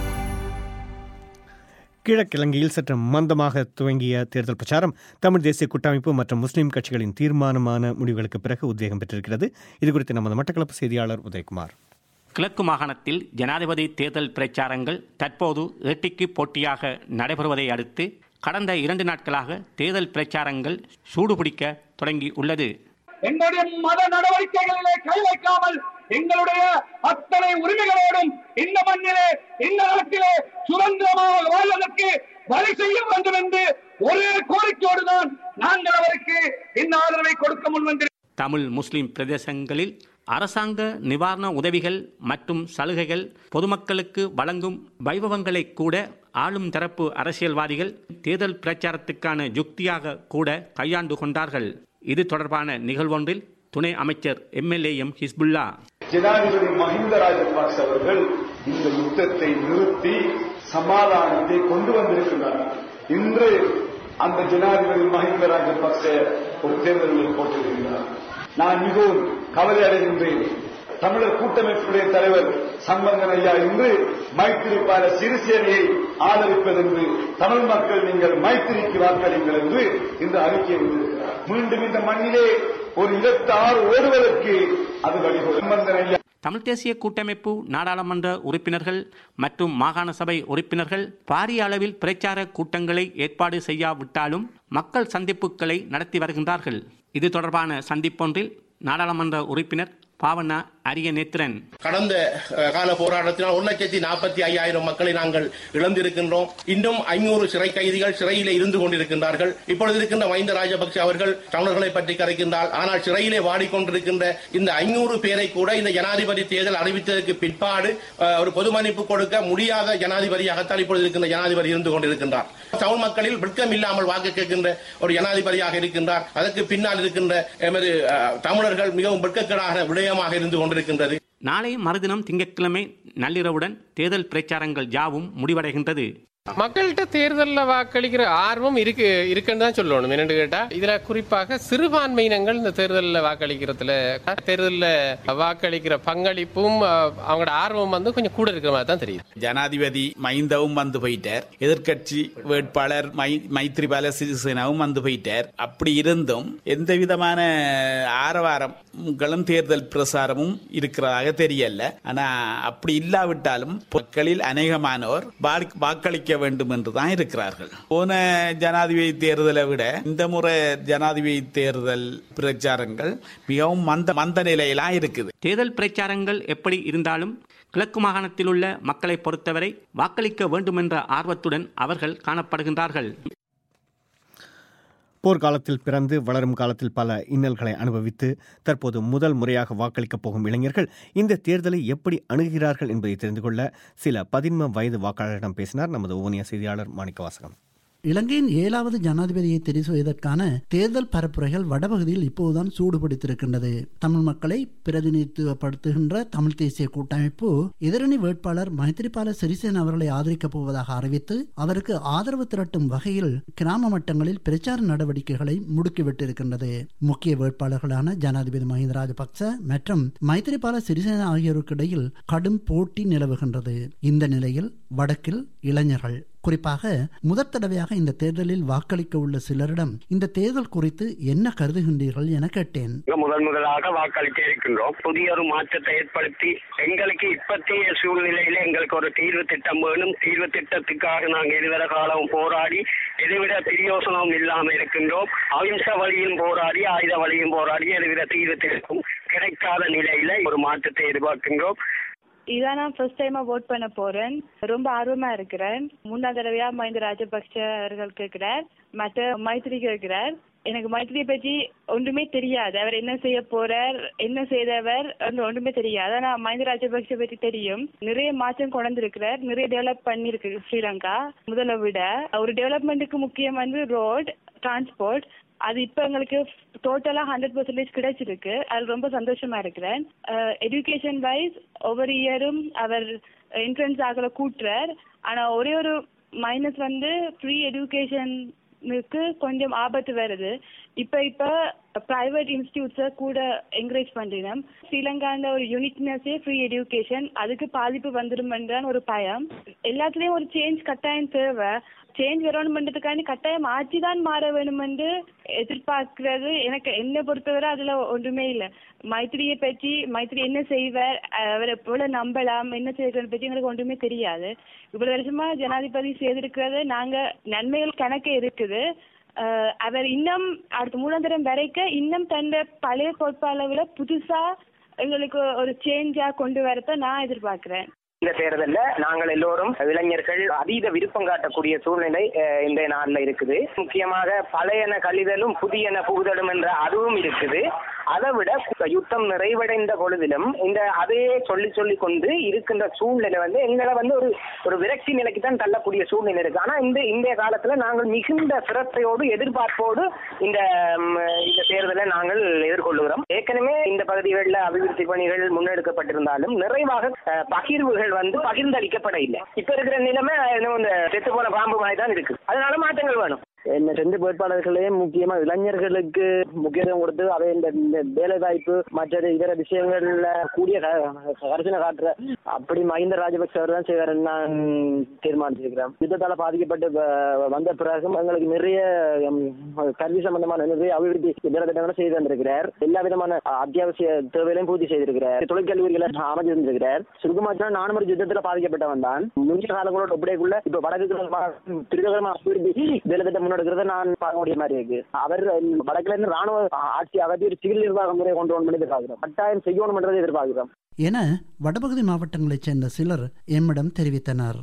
கிழக்கிழங்கையில் சற்று மந்தமாக துவங்கிய தேர்தல் பிரச்சாரம் தமிழ் தேசிய கூட்டமைப்பு மற்றும் முஸ்லிம் கட்சிகளின் தீர்மானமான முடிவுகளுக்கு பிறகு உத்வேகம் பெற்றிருக்கிறது இதுகுறித்து நமது மட்டக்களப்பு செய்தியாளர் உதயகுமார் கிழக்கு மாகாணத்தில் ஜனாதிபதி தேர்தல் பிரச்சாரங்கள் தற்போது ஏட்டிக்கு போட்டியாக நடைபெறுவதை அடுத்து கடந்த இரண்டு நாட்களாக தேர்தல் பிரச்சாரங்கள் சூடுபிடிக்க தொடங்கி உள்ளது எங்களுடைய மத நடவடிக்கைகளிலே கை வைக்காமல் எங்களுடைய அத்தனை உரிமைகளோடும் இந்த மண்ணிலே இந்த நாட்டிலே சுதந்திரமாக வாழ்வதற்கு வழி செய்ய வேண்டும் என்று ஒரே கோரிக்கையோடு தான் நாங்கள் அவருக்கு இந்த ஆதரவை கொடுக்க முன்வந்திருக்கிறோம் தமிழ் முஸ்லிம் பிரதேசங்களில் அரசாங்க நிவாரண உதவிகள் மற்றும் சலுகைகள் பொதுமக்களுக்கு வழங்கும் வைபவங்களை கூட ஆளும் தரப்பு அரசியல்வாதிகள் தேர்தல் பிரச்சாரத்துக்கான யுக்தியாக கூட கையாண்டு கொண்டார்கள் இது தொடர்பான நிகழ்வொன்றில் துணை அமைச்சர் எம்எல்ஏ எம் ஹிஸ்புல்லா ஜனாதிபதி மஹிந்த ராஜபக்ச அவர்கள் இந்த யுத்தத்தை நிறுத்தி சமாதானத்தை கொண்டு வந்திருக்கிறார்கள் இன்று அந்த ஜனாதிபதி மஹிந்த ராஜபக்ச ஒரு தேர்தலில் போட்டிருக்கிறார் நான் மிகவும் கவலை அடைகின்றேன் தமிழர் கூட்டமைப்புடைய தலைவர் சம்பந்தன் ஐயா இன்று மைத்திரிப்பால சிறிசேனையை ஆதரிப்பதென்று தமிழ் மக்கள் நீங்கள் மைத்திரிக்கு வாக்களிங்கள் என்று இந்த அறிக்கை விட்டிருக்கிறார் மீண்டும் இந்த மண்ணிலே ஒரு இருபத்தி ஆறு ஓடுவதற்கு அது வழிகோல் சம்பந்தன் ஐயா தமிழ் தேசிய கூட்டமைப்பு நாடாளுமன்ற உறுப்பினர்கள் மற்றும் மாகாண சபை உறுப்பினர்கள் பாரிய அளவில் பிரச்சார கூட்டங்களை ஏற்பாடு செய்யாவிட்டாலும் மக்கள் சந்திப்புகளை நடத்தி வருகின்றார்கள் இது தொடர்பான சந்திப்பொன்றில் நாடாளுமன்ற உறுப்பினர் பாவண்ணா அரிய நேத்திரன் கடந்த அஹ், கால போராட்டத்தினால் ஒரு லட்சத்தி நாற்பத்தி ஐயாயிரம் மக்களை நாங்கள் இழந்திருக்கின்றோம் இன்னும் ஐநூறு சிறை கைதிகள் சிறையிலே இருந்து கொண்டிருக்கின்றார்கள் இப்பொழுது இருக்கின்ற மஹிந்த ராஜபக்ஷ அவர்கள் தமிழர்களை பற்றி கரைக்கின்றார் ஆனால் சிறையிலே வாடிக்கொண்டிருக்கின்ற இந்த ஐநூறு பேரை கூட இந்த ஜனாதிபதி தேர்தல் அறிவித்ததற்கு பிற்பாடு அஹ், ஒரு பொது மன்னிப்பு கொடுக்க முடியாத ஜனாதிபதியாகத்தான் இப்பொழுது இருக்கின்ற ஜனாதிபதி இருந்து கொண்டிருக்கின்றார் தமிழ் மக்களில் வெட்கம் இல்லாமல் வாக்கு கேட்கின்ற ஒரு ஜனாதிபதியாக இருக்கின்றார் அதற்கு பின்னால் இருக்கின்ற எமது அஹ், தமிழர்கள் மிகவும் வெட்கக்கேடான விடயமாக இருந்து கொண்டிருக்கின்றது நாளை மறுதினம் திங்கட்கிழமை நள்ளிரவுடன் தேர்தல் பிரச்சாரங்கள் யாவும் முடிவடைகின்றது மக்கள்கிட்ட தேர்தலில் வாக்களிக்கிற ஆர்வம் இருக்கு இருக்குன்னு தான் சொல்லணும் என்னன்னு கேட்டா இதுல குறிப்பாக சிறுபான்மையினங்கள் இந்த தேர்தலில் வாக்களிக்கிறதுல தேர்தலில் வாக்களிக்கிற பங்களிப்பும் அஹ், அவங்களோட ஆர்வம் வந்து கொஞ்சம் கூட இருக்கிற மாதிரி தான் தெரியுது ஜனாதிபதி மைந்தவும் வந்து போயிட்டார் எதிர்க்கட்சி வேட்பாளர் மை மைத்ரிபால சிறிசேனாவும் வந்து போயிட்டார் அப்படி இருந்தும் எந்த விதமான ஆரவாரங்களும் தேர்தல் பிரசாரமும் இருக்கிறதாக தெரியல ஆனா அப்படி இல்லாவிட்டாலும் மக்களில் அநேகமானோர் வாக்கு- வாக்களிக்க வேண்டும் என்று தான் இருக்கிறார்கள் போன ஜனாதிபதி தேர்தலை விட இந்த முறை ஜனாதிபதி தேர்தல் பிரச்சாரங்கள் மிகவும் மந்த மந்த நிலையிலாம் இருக்குது தேர்தல் பிரச்சாரங்கள் எப்படி இருந்தாலும் கிழக்கு மாகாணத்தில் உள்ள மக்களை பொறுத்தவரை வாக்களிக்க வேண்டுமென்ற ஆர்வத்துடன் அவர்கள் காணப்படுகின்றார்கள் போர்க்காலத்தில் பிறந்து வளரும் காலத்தில் பல இன்னல்களை அனுபவித்து தற்போது முதல் முறையாக வாக்களிக்கப் போகும் இளைஞர்கள் இந்த தேர்தலை எப்படி அணுகுகிறார்கள் என்பதை தெரிந்து கொள்ள சில பதின்ம வயது வாக்காளரிடம் பேசினார் நமது ஊனிய செய்தியாளர் மாணிக்கவாசகம் இலங்கையின் ஏழாவது ஜனாதிபதியை தெரிவு செய்வதற்கான தேர்தல் பரப்புரைகள் வடபகுதியில் இப்போதுதான் சூடுபிடித்திருக்கின்றது தமிழ் மக்களை பிரதிநிதித்துவப்படுத்துகின்ற தமிழ் தேசிய கூட்டமைப்பு எதிரணி வேட்பாளர் மைத்திரிபால சிறிசேன அவர்களை ஆதரிக்கப் போவதாக அறிவித்து அவருக்கு ஆதரவு திரட்டும் வகையில் கிராம மட்டங்களில் பிரச்சார நடவடிக்கைகளை முடுக்கிவிட்டிருக்கின்றது முக்கிய வேட்பாளர்களான ஜனாதிபதி மஹிந்த ராஜபக்ச மற்றும் மைத்திரிபால சிறிசேன ஆகியோருக்கு இடையில் கடும் போட்டி நிலவுகின்றது இந்த நிலையில் வடக்கில் இளைஞர்கள் குறிப்பாக முதற் தடவையாக இந்த தேர்தலில் வாக்களிக்க உள்ள சிலரிடம் இந்த தேர்தல் குறித்து என்ன கருதுகின்றீர்கள் என கேட்டேன் முதன் முதலாக வாக்களிக்க இருக்கின்றோம் புதிய ஒரு மாற்றத்தை ஏற்படுத்தி எங்களுக்கு இப்பத்திய சூழ்நிலையில எங்களுக்கு ஒரு தீர்வு திட்டம் வேணும் தீர்வு திட்டத்துக்காக நாங்கள் இருவர காலம் போராடி எதுவிட பிரியோசனம் இல்லாமல் இருக்கின்றோம் அகிம்ச வழியும் போராடி ஆயுத வழியும் போராடி எதுவித தீர்வு திட்டம் கிடைக்காத நிலையில ஒரு மாற்றத்தை எதிர்பார்க்கின்றோம் இதான் நான் ஃபர்ஸ்ட் டைமா ஓட் பண்ண போறேன் ரொம்ப ஆர்வமா இருக்கிறேன் மூணாம் தடவையா மஹிந்த ராஜபக்ஷ அவர்கள் கேட்கிறார் மற்ற மைத்திரி கேட்கிறார் எனக்கு மைத்திரியை பற்றி ஒன்றுமே தெரியாது அவர் என்ன செய்ய போறார் என்ன செய்தவர் என்று ஒன்றுமே தெரியாது ஆனா மஹிந்த ராஜபக்ஷ பற்றி தெரியும் நிறைய மாற்றம் கொண்டு இருக்கிறார் நிறைய டெவலப் பண்ணிருக்கு ஸ்ரீலங்கா முதல்ல விட ஒரு டெவலப்மெண்ட்டுக்கு முக்கியம் வந்து ரோட் டிரான்ஸ்போர்ட் அது இப்ப எங்களுக்கு டோட்டலா ஹண்ட்ரட் பர்சன்டேஜ் கிடைச்சிருக்கு அது ரொம்ப சந்தோஷமா இருக்கிறேன் எஜுகேஷன் வைஸ் ஒவ்வொரு இயரும் அவர் என்ட்ரன்ஸ் ஆகல கூட்டுறார் ஆனா ஒரே ஒரு மைனஸ் வந்து ஃப்ரீ எஜுகேஷனுக்கு கொஞ்சம் ஆபத்து வருது இப்ப இப்ப பிரைவேட் இன்ஸ்டியூட்ஸை கூட என்கரேஜ் பண்றோம் ஸ்ரீலங்காண்ட ஒரு யூனிக்னஸே ஃப்ரீ எஜுகேஷன் அதுக்கு பாதிப்பு வந்துடும் ஒரு பயம் எல்லாத்துலயும் ஒரு சேஞ்ச் கட்டாயம் தேவை சேஞ்ச் வரணும்ன்றதுக்காண்டி கட்டாயம் ஆட்சி தான் மாற வேணும் என்று எதிர்பார்க்கிறது எனக்கு என்னை பொறுத்தவரை அதுல ஒன்றுமே இல்லை மைத்திரியை பற்றி மைத்திரி என்ன செய்வார் அவரை எவ்வளவு நம்பலாம் என்ன செய்யறது பற்றி எங்களுக்கு ஒன்றுமே தெரியாது இவ்வளவு வருஷமா ஜனாதிபதி செய்திருக்கிறது நாங்க நன்மைகள் கணக்கு இருக்குது அஹ் அவர் இன்னும் அடுத்த மூணாம் தரம் வரைக்கும் இன்னும் தன்னை பழைய கோட்பாளை விட புதுசா எங்களுக்கு ஒரு சேஞ்சா கொண்டு வரத நான் எதிர்பார்க்கிறேன் இந்த தேர்தல்ல நாங்கள் எல்லோரும் இளைஞர்கள் அதீத விருப்பம் காட்டக்கூடிய சூழ்நிலை அஹ், இன்றைய நாள்ல இருக்குது முக்கியமாக பழையன கழிதலும் புதியன புகுதலும் என்ற அதுவும் இருக்குது அதை விட யுத்தம் நிறைவடைந்த பொழுதிலும் இந்த அதையே சொல்லி சொல்லி கொண்டு இருக்கின்ற சூழ்நிலை வந்து எங்களை வந்து ஒரு ஒரு விரக்தி நிலைக்கு தான் தள்ளக்கூடிய சூழ்நிலை இருக்கு ஆனா இந்த இந்திய காலத்துல நாங்கள் மிகுந்த சிரத்தையோடு எதிர்பார்ப்போடு இந்த ம், இந்த தேர்தலை நாங்கள் எதிர்கொள்ளுகிறோம் ஏற்கனவே இந்த பகுதிகளில் அபிவிருத்தி பணிகள் முன்னெடுக்கப்பட்டிருந்தாலும் நிறைவாக அஹ், பகிர்வுகள் வந்து பகிர்ந்தளிக்கப்பட இல்லை இப்ப இருக்கிற நிலைமை இன்னும் இந்த செத்து போன பாம்பு மாதிரி தான் இருக்கு அதனால மாற்றங்கள் வேணும் என்ன ரெண்டு வேட்பாளர்களே முக்கியமா இளைஞர்களுக்கு முக்கியத்துவம் கொடுத்து அதை இந்த இந்த வேலை வாய்ப்பு மற்ற இதர விஷயங்கள்ல கூடிய க- கரிசனை காட்டுற அப்படி மஹிந்த ராஜபக்ச அவர் தான் செய்வார் நான் தீர்மானிச்சிருக்கிறேன் யுத்தத்தால பாதிக்கப்பட்டு வ- வந்த பிறகும் எங்களுக்கு நிறைய ம், கல்வி சம்பந்தமான நிறைய அபிவிருத்தி இதர திட்டங்களை செய்து தந்திருக்கிறார் எல்லா விதமான அத்தியாவசிய தேவைகளையும் பூர்த்தி செய்திருக்கிறார் தொழிற்கல்விகளை அமைச்சு தந்திருக்கிறார் சுருக்கமாச்சா நானும் ஒரு யுத்தத்துல பாதிக்கப்பட்டவன் தான் முந்தைய காலங்களோட ஒப்படைக்குள்ள இப்ப வடக்கு திருக்கரமா அபிவிருத்தி வேலை திட்டம் முன்னெடுக்கிறத நான் பார்க்க முடிய மாதிரி இருக்கு அவர் வடக்குல இருந்து ராணுவ ஆட்சி அகற்றி ஒரு சிவில் நிர்வாக முறையை கொண்டு வரணும் எதிர்பார்க்கிறோம் கட்டாயம் செய்யணும் எதிர்பார்க்கிறோம் என வடபகுதி மாவட்டங்களைச் சேர்ந்த சிலர் எம்மிடம் தெரிவித்தனர்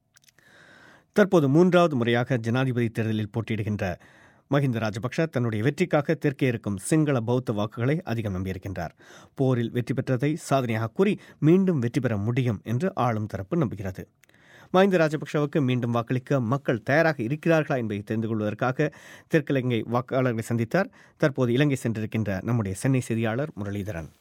தற்போது மூன்றாவது முறையாக ஜனாதிபதி தேர்தலில் போட்டியிடுகின்ற மஹிந்த ராஜபக்ஷ தன்னுடைய வெற்றிக்காக தெற்கே இருக்கும் சிங்கள பௌத்த வாக்குகளை அதிகம் நம்பியிருக்கின்றார் போரில் வெற்றி பெற்றதை சாதனையாக கூறி மீண்டும் வெற்றி பெற முடியும் என்று ஆளும் தரப்பு நம்புகிறது மஹிந்த ராஜபக்ஷவுக்கு மீண்டும் வாக்களிக்க மக்கள் தயாராக இருக்கிறார்களா என்பதை தெரிந்து கொள்வதற்காக தெற்கிலங்கை வாக்காளர்களை சந்தித்தார் தற்போது இலங்கை சென்றிருக்கின்ற நம்முடைய சென்னை செய்தியாளர் முரளிதரன்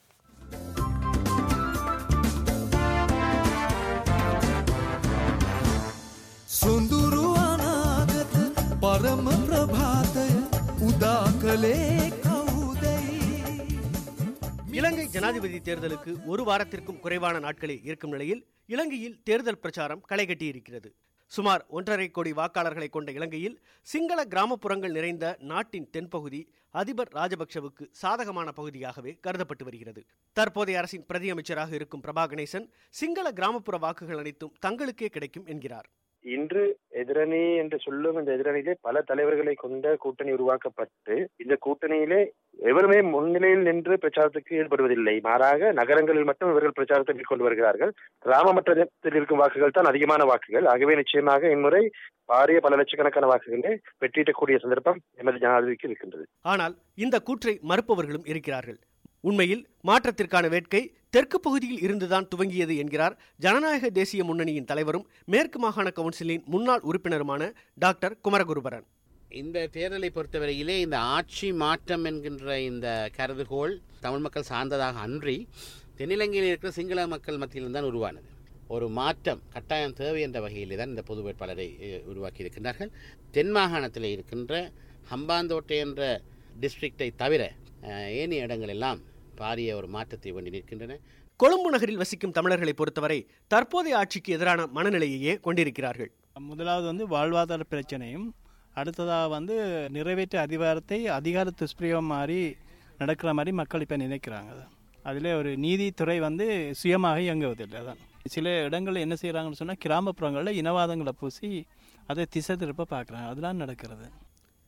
සොඳුරු අනාගත පරම ප්‍රභාතය උදා කළේ කවුදැයි இலங்கை ஜனாதிபதி தேர்தலுக்கு ஒரு வாரத்திற்கும் குறைவான நாட்களே இருக்கும் நிலையில் இலங்கையில் தேர்தல் பிரச்சாரம் களைகட்டியிருக்கிறது சுமார் ஒன்றரை கோடி வாக்காளர்களை கொண்ட இலங்கையில் சிங்கள கிராமப்புறங்கள் நிறைந்த நாட்டின் தென்பகுதி அதிபர் ராஜபக்ஷவுக்கு சாதகமான பகுதியாகவே கருதப்பட்டு வருகிறது தற்போதைய அரசின் பிரதி அமைச்சராக இருக்கும் பிரபா கணேசன் சிங்கள கிராமப்புற வாக்குகள் அனைத்தும் தங்களுக்கே கிடைக்கும் என்கிறார் இன்று எதிரணி என்று சொல்லும் இந்த எதிரணியிலே பல தலைவர்களை கொண்ட கூட்டணி உருவாக்கப்பட்டு இந்த கூட்டணியிலே எவருமே முன்னிலையில் நின்று பிரச்சாரத்துக்கு ஈடுபடுவதில்லை மாறாக நகரங்களில் மட்டும் இவர்கள் பிரச்சாரத்தை மேற்கொண்டு வருகிறார்கள் கிராம மட்டத்தில் இருக்கும் வாக்குகள் தான் அதிகமான வாக்குகள் ஆகவே நிச்சயமாக இம்முறை பாரிய பல லட்சக்கணக்கான வாக்குகளே வெற்றியிடக்கூடிய சந்தர்ப்பம் எமது ஜனாதிபதிக்கு இருக்கின்றது ஆனால் இந்த கூற்றை மறுப்பவர்களும் இருக்கிறார்கள் உண்மையில் மாற்றத்திற்கான வேட்கை தெற்கு பகுதியில் இருந்துதான் துவங்கியது என்கிறார் ஜனநாயக தேசிய முன்னணியின் தலைவரும் மேற்கு மாகாண கவுன்சிலின் முன்னாள் உறுப்பினருமான டாக்டர் குமரகுருபரன் இந்த தேர்தலை பொறுத்தவரையிலே இந்த ஆட்சி மாற்றம் என்கின்ற இந்த கருதுகோள் தமிழ் மக்கள் சார்ந்ததாக அன்றி தென்னிலங்கையில் இருக்கிற சிங்கள மக்கள் மத்தியிலும் தான் உருவானது ஒரு மாற்றம் கட்டாயம் தேவை என்ற வகையிலே தான் இந்த பொது வேட்பாளரை அஹ், உருவாக்கி இருக்கின்றார்கள் தென் மாகாணத்தில் இருக்கின்ற ஹம்பாந்தோட்டை என்ற டிஸ்ட்ரிக்டை தவிர அஹ், ஏனைய இடங்கள் எல்லாம் பாரிய ஒரு மாற்றத்தை வேண்டி நிற்கின்றன கொழும்பு நகரில் வசிக்கும் தமிழர்களை பொறுத்தவரை தற்போதைய ஆட்சிக்கு எதிரான மனநிலையையே கொண்டிருக்கிறார்கள் முதலாவது வந்து வாழ்வாதார பிரச்சனையும் அடுத்ததாக வந்து நிறைவேற்ற அதிகாரத்தை அதிகார துஷ்பிரயோகம் மாதிரி நடக்கிற மாதிரி மக்கள் இப்போ நினைக்கிறாங்க அதில் ஒரு நீதித்துறை வந்து சுயமாக இயங்குவதில்லை அதான் சில இடங்களில் என்ன செய்கிறாங்கன்னு சொன்னால் கிராமப்புறங்களில் இனவாதங்களை பூசி அதை திசை திருப்ப பார்க்குறாங்க அதெல்லாம் நடக்கிறது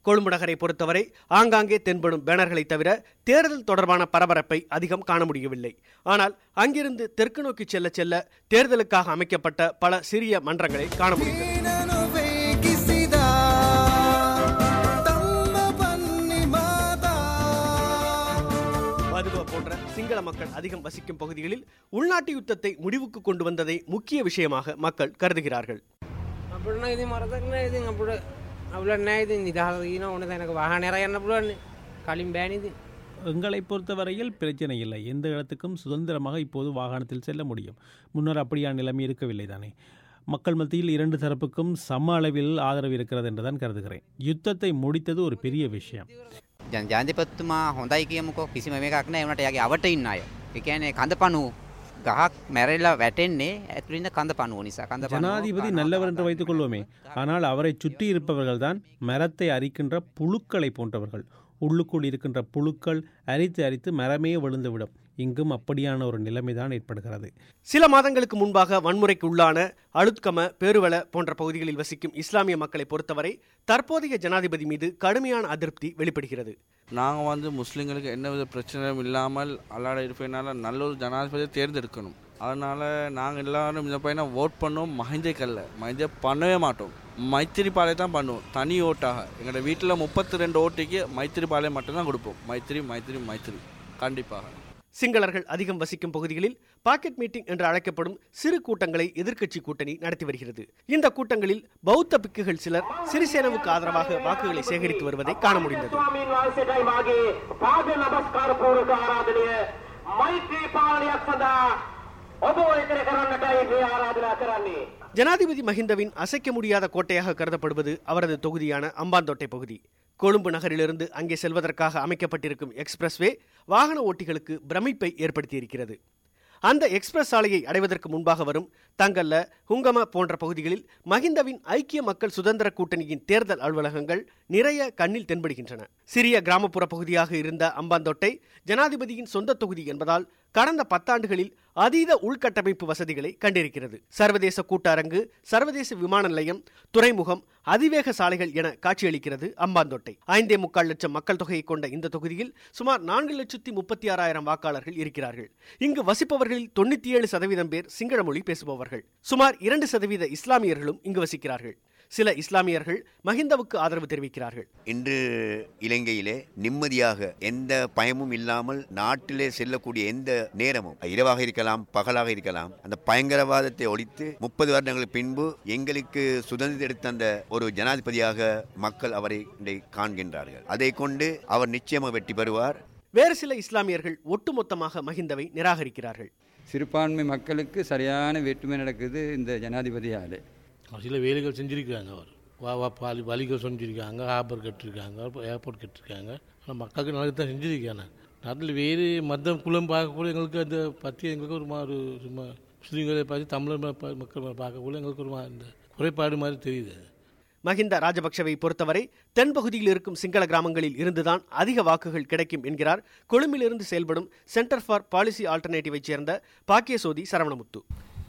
கொழும்பு நகரை பொறுத்தவரை ஆங்காங்கே தென்படும் பேனர்களை தவிர தேர்தல் தொடர்பான பரபரப்பை அதிகம் காண முடியவில்லை ஆனால் அங்கிருந்து தெற்கு நோக்கி செல்ல செல்ல தேர்தலுக்காக அமைக்கப்பட்ட பல சிறிய மன்றங்களை காண முடிந்தது மதுவ போன்ற சிங்கள மக்கள் அதிகம் வசிக்கும் பகுதிகளில் உள்நாட்டு யுத்தத்தை முடிவுக்கு கொண்டு வந்ததை முக்கிய விஷயமாக மக்கள் கருதுகிறார்கள் අපිට නම් ඉතින් මරතක් නෑ ඉතින් අපිට අවුලක් නෑ ඉතින් නිදහස තියෙන ඕන තැනක වාහන අරන් යන්න පුළුවන් කලින් බෑනේ ඉතින් எங்களை பொறுத்தவரையில் பிரச்சனை இல்லை எந்த இடத்துக்கும் சுதந்திரமாக இப்போது வாகனத்தில் செல்ல முடியும் முன்னர் அப்படியான நிலைமை இருக்கவில்லை தானே மக்கள் மத்தியில் இரண்டு தரப்புக்கும் சம அளவில் ஆதரவு இருக்கிறது என்றுதான் கருதுகிறேன் யுத்தத்தை முடித்தது ஒரு பெரிய விஷயம் ජනජාතිපත්තුමා හොඳයි කියමුකෝ කිසිම එකක් නෑ වනට යගේ අවට ඉන්න අය එකන කඳපනු ගහක් මැරෙල්ලා වැටෙන්නේ ඇතුලින්ද කඳ පනුව නිසා කඳ ஜனாதிபதி நல்லவர் என்று வைத்துக் கொள்வோமே ஆனால் அவரை சுற்றி இருப்பவர்கள்தான் மரத்தை அரிக்கின்ற புழுக்களை போன்றவர்கள் உள்ளுக்குள் இருக்கின்ற புழுக்கள் அரித்து அரித்து மரமே விழுந்துவிடும் இங்கும் அப்படியான ஒரு நிலைமைதான் ஏற்படுகிறது சில மாதங்களுக்கு முன்பாக வன்முறைக்கு உள்ளான அழுத்கம பேருவல போன்ற பகுதிகளில் வசிக்கும் இஸ்லாமிய மக்களை பொறுத்தவரை தற்போதைய ஜனாதிபதி மீது கடுமையான அதிருப்தி வெளிப்படுகிறது நாங்கள் வந்து முஸ்லீம்களுக்கு எந்தவித பிரச்சனையும் இல்லாமல் அல்லாட இருப்பதனால நல்ல ஒரு ஜனாதிபதியை தேர்ந்தெடுக்கணும் அதனால் நாங்கள் எல்லாரும் இந்த பையனை ஓட் பண்ணுவோம் மஹிந்தேக்கல்ல மஹிந்தே பண்ணவே மாட்டோம் மைத்திரிபாலை தான் பண்ணுவோம் தனி ஓட்டாக எங்களோட வீட்டில் முப்பத்தி ரெண்டு ஓட்டுக்கு மைத்திரிபாலை மட்டும்தான் கொடுப்போம் மைத்திரி மைத்திரி மைத்திரி கண்டிப்பாக சிங்களர்கள் அதிகம் வசிக்கும் பகுதிகளில் பாக்கெட் மீட்டிங் என்று அழைக்கப்படும் சிறு கூட்டங்களை எதிர்க்கட்சி கூட்டணி நடத்தி வருகிறது இந்த கூட்டங்களில் பௌத்த பிக்குகள் சிலர் சிறிசேனவுக்கு ஆதரவாக வாக்குகளை சேகரித்து வருவதை காண முடிந்தது ස්වාමීන් වහන්සේටයි මාගේ පාද නමස්කාර පූර්වක ආරාධනය මෛත්‍රී පාලනයක් සඳහා ඔබ එකර කරන්නටයි මේ ආරාධනා කරන්නේ ஜனாதிபதி மஹிந்தவின் அசைக்க முடியாத கோட்டையாக கருதப்படுவது அவரது தொகுதியான அம்பாந்தோட்டை பகுதி கொழும்பு நகரிலிருந்து அங்கே செல்வதற்காக அமைக்கப்பட்டிருக்கும் எக்ஸ்பிரஸ்வே வாகன ஓட்டிகளுக்கு பிரமிப்பை ஏற்படுத்தியிருக்கிறது அந்த எக்ஸ்பிரஸ் சாலையை அடைவதற்கு முன்பாக வரும் தங்கல்ல ஹுங்கம போன்ற பகுதிகளில் மஹிந்தவின் ஐக்கிய மக்கள் சுதந்திர கூட்டணியின் தேர்தல் அலுவலகங்கள் நிறைய கண்ணில் தென்படுகின்றன சிறிய கிராமப்புற பகுதியாக இருந்த அம்பாந்தோட்டை ஜனாதிபதியின் சொந்த தொகுதி என்பதால் கடந்த பத்தாண்டுகளில் அதீத உள்கட்டமைப்பு வசதிகளை கண்டிருக்கிறது சர்வதேச கூட்டரங்கு சர்வதேச விமான நிலையம் துறைமுகம் அதிவேக சாலைகள் என காட்சியளிக்கிறது அம்பாந்தோட்டை ஐந்தே முக்கால் லட்சம் மக்கள் தொகையை கொண்ட இந்த தொகுதியில் சுமார் நான்கு லட்சத்தி முப்பத்தி ஆறாயிரம் வாக்காளர்கள் இருக்கிறார்கள் இங்கு வசிப்பவர்களில் தொண்ணூத்தி ஏழு சதவீதம் பேர் சிங்கள மொழி பேசுபவர்கள் சுமார் இரண்டு சதவீத இஸ்லாமியர்களும் இங்கு வசிக்கிறார்கள் சில இஸ்லாமியர்கள் மஹிந்தவுக்கு ஆதரவு தெரிவிக்கிறார்கள் இன்று இலங்கையிலே நிம்மதியாக எந்த பயமும் இல்லாமல் நாட்டிலே செல்லக்கூடிய எந்த நேரமும் இரவாக இருக்கலாம் பகலாக இருக்கலாம் அந்த பயங்கரவாதத்தை ஒழித்து முப்பது வருடங்களுக்கு பின்பு எங்களுக்கு சுதந்திரம் எடுத்த அந்த ஒரு ஜனாதிபதியாக மக்கள் அவரை இன்றைக்கு காண்கின்றார்கள் அதை கொண்டு அவர் நிச்சயமாக வெற்றி பெறுவார் வேறு சில இஸ்லாமியர்கள் ஒட்டுமொத்தமாக மஹிந்தவை நிராகரிக்கிறார்கள் சிறுபான்மை மக்களுக்கு சரியான வேற்றுமை நடக்குது இந்த ஜனாதிபதியாலே சில வேலைகள் செஞ்சுருக்காங்க அவர் வா வா பாலி வழிகள் செஞ்சுருக்காங்க ஹார்பர் கட்டிருக்காங்க ஏர்போர்ட் கட்டிருக்காங்க ஆனால் மக்களுக்கு நல்லது தான் செஞ்சுருக்காங்க நாட்டில் வேறு மத குலம் பார்க்கக்கூட எங்களுக்கு அந்த பற்றி எங்களுக்கு ஒரு மாதிரி சும்மா முஸ்லீம்களை பார்த்து தமிழர் மக்கள் பார்க்கக்கூட எங்களுக்கு ஒரு இந்த குறைபாடு மாதிரி தெரியுது மஹிந்த ராஜபக்சவை பொறுத்தவரை தென்பகுதியில் இருக்கும் சிங்கள கிராமங்களில் இருந்துதான் அதிக வாக்குகள் கிடைக்கும் என்கிறார் கொழும்பிலிருந்து செயல்படும் சென்டர் ஃபார் பாலிசி ஆல்டர்னேட்டிவை சேர்ந்த Paikiasothy Saravanamuthu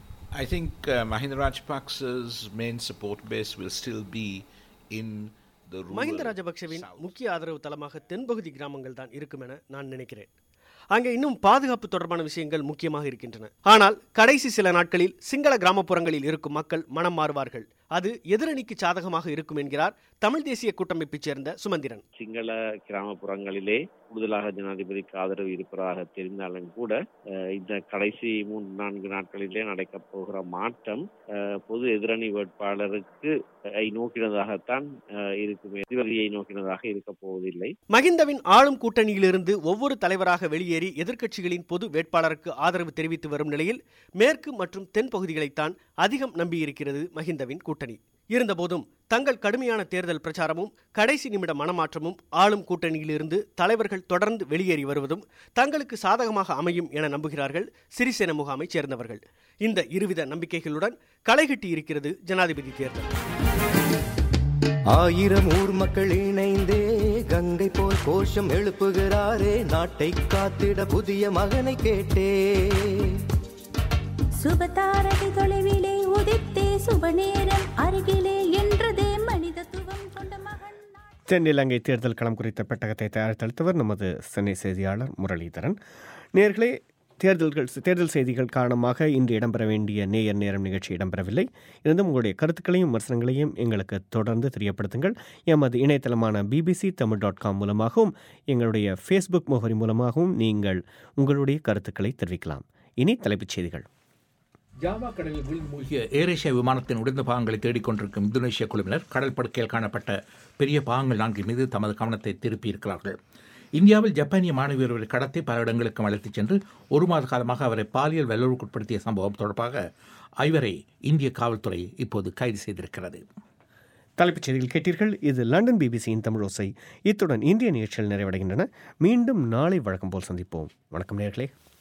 I think uh, Mahinda Rajapaksa's main support base will still be in the rural Mahinda ராஜபக்சவின் முக்கிய ஆதரவு தளமாக தென்பகுதி கிராமங்கள் தான் இருக்கும் என நான் நினைக்கிறேன் அங்கே இன்னும் பாதுகாப்பு தொடர்பான விஷயங்கள் முக்கியமாக இருக்கின்றன ஆனால் கடைசி சில நாட்களில் சிங்கள கிராமப்புறங்களில் இருக்கும் மக்கள் மனம் மாறுவார்கள் அது எதிரணிக்கு சாதகமாக இருக்கும் என்கிறார் தமிழ் தேசிய கூட்டமைப்பைச் சேர்ந்த சுமந்திரன் சிங்கள கிராமப்புறங்களிலே கூடுதலாக ஜனாதிபதிக்கு ஆதரவு இருப்பதாக தெரிந்தாலும் கூட அஹ், இந்த கடைசி மூன்று நான்கு நாட்களிலே நடக்கப் போகிற மாற்றம் அஹ், பொது எதிரணி வேட்பாளருக்கு ஐ நோக்கினதாகத்தான் அஹ், இருக்குமே எதிர்வதியை நோக்கினதாக இருக்கப் போவதில்லை மகிந்தவின் ஆளும் கூட்டணியிலிருந்து ஒவ்வொரு தலைவராக வெளியேறி எதிர்க்கட்சிகளின் பொது வேட்பாளருக்கு ஆதரவு தெரிவித்து வரும் நிலையில் மேற்கு மற்றும் தென் பகுதிகளைத்தான் அதிகம் நம்பியிருக்கிறது மஹிந்தவின் கூட்டணி இருந்தபோதும் தங்கள் கடுமையான தேர்தல் பிரச்சாரமும் கடைசி நிமிட மனமாற்றமும் ஆளும் கூட்டணியிலிருந்து தலைவர்கள் தொடர்ந்து வெளியேறி வருவதும் தங்களுக்கு சாதகமாக அமையும் என நம்புகிறார்கள் சிறிசேன முகாமைச் சேர்ந்தவர்கள் இந்த இருவித நம்பிக்கைகளுடன் களைகட்டி இருக்கிறது ஜனாதிபதி தேர்தல் ஆயிரம் ஊர் மக்கள் இணைந்தே கங்கை போல் கோஷம் எழுப்புகிறாரே நாட்டை காத்திட புதிய மகனை கேட்டே சுபதாரதி தொலைவிலே உதித்தே சுபநேரம் அருகிலே என்றதே மனிதத்துவம் கொண்ட மகன் தென் இலங்கை தேர்தல் களம் குறித்த பெட்டகத்தை தயாரித்தளித்தவர் நமது சென்னை செய்தியாளர் முரளிதரன் நேர்களே தேர்தல்கள் தேர்தல் செய்திகள் காரணமாக இன்று இடம்பெற வேண்டிய நேயர் நேரம் நிகழ்ச்சி இடம்பெறவில்லை இருந்தும் உங்களுடைய கருத்துக்களையும் விமர்சனங்களையும் எங்களுக்கு தொடர்ந்து தெரியப்படுத்துங்கள் எமது இணையதளமான பிபிசி தமிழ் டாட் காம் மூலமாகவும் எங்களுடைய ஃபேஸ்புக் முகவரி மூலமாகவும் நீங்கள் உங்களுடைய கருத்துக்களை தெரிவிக்கலாம் இனி தலைப்புச் செய்திகள் ஜாவா கடலில் வீழ்ந்து மூழ்கிய ஏரேஷியா விமானத்தின் உடைந்த பாகங்களை தேடிக்கொண்டிருக்கும் இந்தோனேஷிய குழுவினர் கடல் படுக்கையில் காணப்பட்ட பெரிய பாகங்கள் நான்கின் மீது தமது கவனத்தை திருப்பியிருக்கிறார்கள் இந்தியாவில் ஜப்பானிய மாணவி ஒருவரை கடத்தி பல இடங்களுக்கும் அழைத்துச் சென்று ஒரு மாத காலமாக அவரை பாலியல் வல்லுறவுக்குட்படுத்திய சம்பவம் தொடர்பாக ஐவரை இந்திய காவல்துறை இப்போது கைது செய்திருக்கிறது தலைப்புச் செய்திகள் கேட்டீர்கள் இது லண்டன் பிபிசியின் தமிழோசை இத்துடன் இந்திய நிகழ்ச்சிகள் நிறைவடைகின்றன மீண்டும் நாளை வழக்கம் போல் சந்திப்போம் வணக்கம் நேர்களே